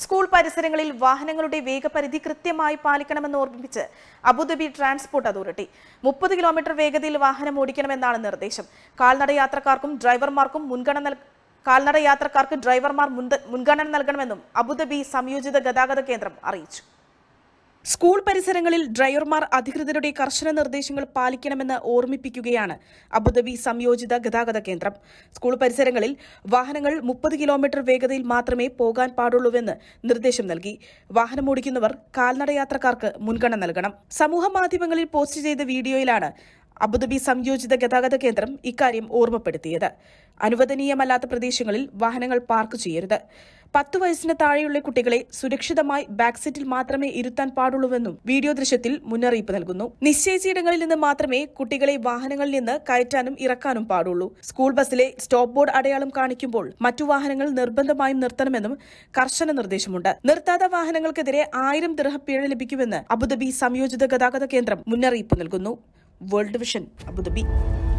school പരിസരങ്ങളിൽ വാഹനങ്ങളുടെ വേഗപരിധി കൃത്യമായി പാലിക്കണമെന്ന് ഓർമ്മിപ്പിച്ച് അബുദാബി ട്രാൻസ്പോർട്ട് അതോറിറ്റി മുപ്പത് കിലോമീറ്റർ വേഗതയിൽ വാഹനം ഓടിക്കണമെന്നാണ് നിർദ്ദേശം കാൽനട യാത്രക്കാർക്കും ഡ്രൈവർമാർക്കും മുൻഗണന നൽ- കാൽനട യാത്രക്കാർക്ക് ഡ്രൈവർമാർ മുൻത- മുൻഗണന നൽകണമെന്നും അബുദാബി സംയോജിത ഗതാഗത കേന്ദ്രം അറിയിച്ചു സ്കൂൾ പരിസരങ്ങളിൽ ഡ്രൈവർമാർ അധികൃതരുടെ കർശന നിർദ്ദേശങ്ങൾ പാലിക്കണമെന്ന് ഓർമ്മിപ്പിക്കുകയാണ് അബുദാബി സംയോജിത ഗതാഗത കേന്ദ്രം സ്കൂൾ പരിസരങ്ങളിൽ വാഹനങ്ങൾ മുപ്പത് കിലോമീറ്റർ വേഗതയിൽ മാത്രമേ പോകാൻ പാടുള്ളൂവെന്ന് നിർദ്ദേശം നൽകി വാഹനമോടിക്കുന്നവർ കാൽനട യാത്രക്കാർക്ക് മുൻഗണന നൽകണം സമൂഹ മാധ്യമങ്ങളിൽ പോസ്റ്റ് ചെയ്ത വീഡിയോയിലാണ് അബുദാബി സംയോജിത ഗതാഗത കേന്ദ്രം ഇക്കാര്യം ഓർമ്മപ്പെടുത്തിയത് അനുവദനീയമല്ലാത്ത പ്രദേശങ്ങളിൽ വാഹനങ്ങൾ പാർക്ക് ചെയ്യരുത് പത്ത് വയസ്സിന് താഴെയുള്ള കുട്ടികളെ സുരക്ഷിതമായി ബാക്ക് സീറ്റിൽ മാത്രമേ ഇരുത്താൻ പാടുള്ളൂവെന്നും വീഡിയോ ദൃശ്യത്തിൽ മുന്നറിയിപ്പ് നൽകുന്നു നിശ്ചയിച്ചിടങ്ങളിൽ നിന്ന് മാത്രമേ കുട്ടികളെ വാഹനങ്ങളിൽ നിന്ന് കയറ്റാനും ഇറക്കാനും പാടുള്ളൂ സ്കൂൾ ബസ്സിലെ സ്റ്റോപ്പ് ബോർഡ് അടയാളം കാണിക്കുമ്പോൾ മറ്റു വാഹനങ്ങൾ നിർബന്ധമായും നിർത്തണമെന്നും കർശന നിർദ്ദേശമുണ്ട് നിർത്താത്ത വാഹനങ്ങൾക്കെതിരെ ആയിരം ദിർഹ പിഴ ലഭിക്കുമെന്ന് അബുദാബി സംയോജിത ഗതാഗത കേന്ദ്രം മുന്നറിയിപ്പ് നൽകുന്നു വേൾഡ് വിഷൻ അബുദാബി